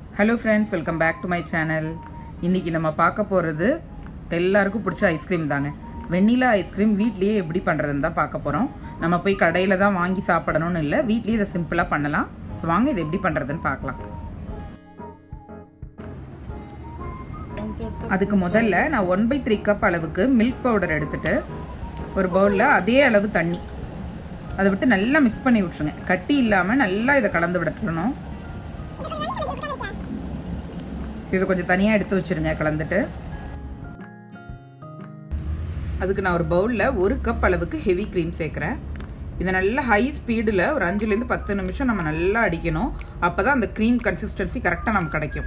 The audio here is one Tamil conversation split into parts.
hello friends welcome back to my channel இன்றைக்கி நம்ம பார்க்க போகிறது எல்லாருக்கும் பிடிச்ச ஐஸ்கிரீம் தாங்க வெண்ணிலா ஐஸ்கிரீம் வீட்லேயே எப்படி பண்ணுறதுன்னு தான் பார்க்க போகிறோம் நம்ம போய் கடையில் தான் வாங்கி சாப்பிடணும்னு இல்லை வீட்லேயே இதை சிம்பிளாக பண்ணலாம் ஸோ வாங்க இதை எப்படி பண்ணுறதுன்னு பார்க்கலாம் அதுக்கு முதல்ல நான் ஒன் பை த்ரீ கப் அளவுக்கு மில்க் பவுடர் எடுத்துட்டு ஒரு பவுலில் அதே அளவு தண்ணி அதை விட்டு நல்லா மிக்ஸ் பண்ணி விட்ருங்க கட்டி இல்லாமல் நல்லா இதை கலந்து விடணும் இதை கொஞ்சம் தனியாக எடுத்து வச்சுருங்க கலந்துட்டு அதுக்கு நான் ஒரு பவுலில் ஒரு கப் அளவுக்கு ஹெவி க்ரீம் சேர்க்குறேன் இதை நல்லா ஹை ஸ்பீடில் ஒரு அஞ்சுலேருந்து பத்து நிமிஷம் நம்ம நல்லா அடிக்கணும் அப்போ தான் அந்த க்ரீம் கன்சிஸ்டன்சி கரெக்டாக நமக்கு கிடைக்கும்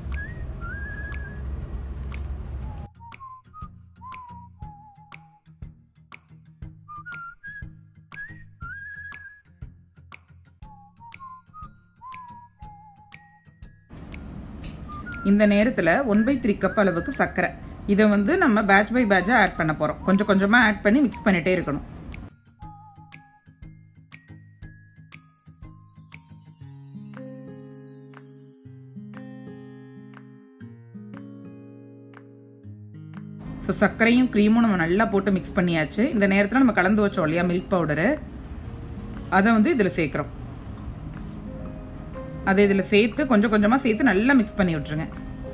இந்த நேரத்தில் ஒன் பை த்ரீ கப் அளவுக்கு சர்க்கரை இதை வந்து நம்ம பேட்ச் பை பேட்சாக ஆட் பண்ண போகிறோம் கொஞ்சம் கொஞ்சமாக ஆட் பண்ணி மிக்ஸ் பண்ணிகிட்டே இருக்கணும் ஸோ சர்க்கரையும் க்ரீமும் நம்ம நல்லா போட்டு மிக்ஸ் பண்ணியாச்சு இந்த நேரத்தில் நம்ம கலந்து வச்சோம் இல்லையா மில்க் பவுடரு அதை வந்து இதில் சேர்க்குறோம் அதை இதில் சேர்த்து கொஞ்சம் கொஞ்சமாக சேர்த்து நல்லா மிக்ஸ் பண்ணி விட்டுருங்க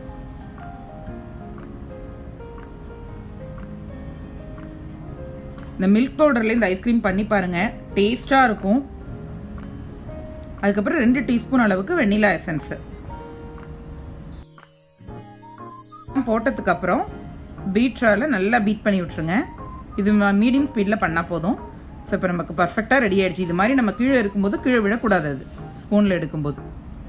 இந்த மில்க் பவுடர்ல இந்த ஐஸ்கிரீம் பண்ணி பாருங்க டேஸ்டா இருக்கும் அதுக்கப்புறம் ரெண்டு டீஸ்பூன் அளவுக்கு வெண்ணிலா எசன்ஸ் போட்டதுக்கு அப்புறம் பீட்ரால நல்லா பீட் பண்ணி விட்டுருங்க இது மீடியம் ஸ்பீடில் பண்ணால் போதும் ஸோ இப்போ நமக்கு பர்ஃபெக்டாக ரெடி ஆயிடுச்சு இது மாதிரி நம்ம கீழே இருக்கும்போது கீழே விடக்கூடாது அது ஸ்பூனில் எடுக்கும்போது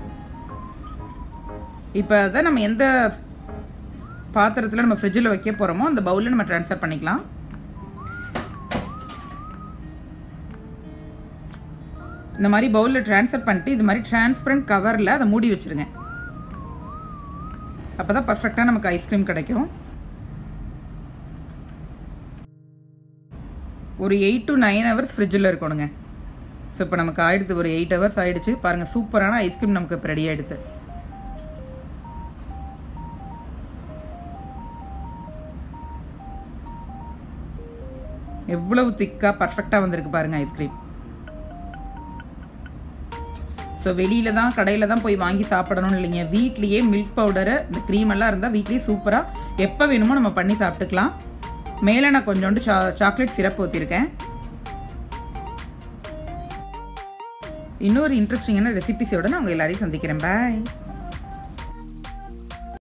இப்போ அதை நம்ம எந்த பாத்திரத்தில் நம்ம ஃப்ரிட்ஜில் வைக்க போகிறோமோ அந்த பவுலில் நம்ம ட்ரான்ஸ்ஃபர் பண்ணிக்கலாம் இந்த மாதிரி பவுலில் ட்ரான்ஸ்ஃபர் பண்ணிட்டு இது மாதிரி டிரான்ஸ்பரண்ட் கவரில் அதை மூடி வச்சுருங்க அப்போ தான் பர்ஃபெக்டாக நமக்கு ஐஸ்கிரீம் கிடைக்கும் ஒரு எயிட் டு நைன் ஹவர்ஸ் ஃப்ரிட்ஜில் இருக்கணுங்க ஸோ இப்போ நமக்கு ஆயிடுது ஒரு எயிட் ஹவர்ஸ் ஆயிடுச்சு பாருங்கள் சூப்பரான ஐஸ்கிரீம் நமக்கு இப்போ ரெடி ஆயிடுது எவ்வளவு திக்காக பர்ஃபெக்டாக வந்திருக்கு பாருங்க ஐஸ்கிரீம் ஸோ வெளியில தான் கடையில் தான் போய் வாங்கி சாப்பிடணும்னு இல்லைங்க வீட்லேயே மில்க் பவுடரு இந்த க்ரீம் எல்லாம் இருந்தால் வீட்லேயே சூப்பராக எப்போ வேணுமோ நம்ம பண்ணி சாப்பிட்டுக்கலாம் மேலே நான் கொஞ்சோண்டு சா சாக்லேட் சிரப் ஊற்றிருக்கேன் இன்னொரு இன்ட்ரெஸ்டிங்கான ரெசிபிஸோட நான் உங்கள் எல்லாரையும் சந்திக்கிறேன் பாய்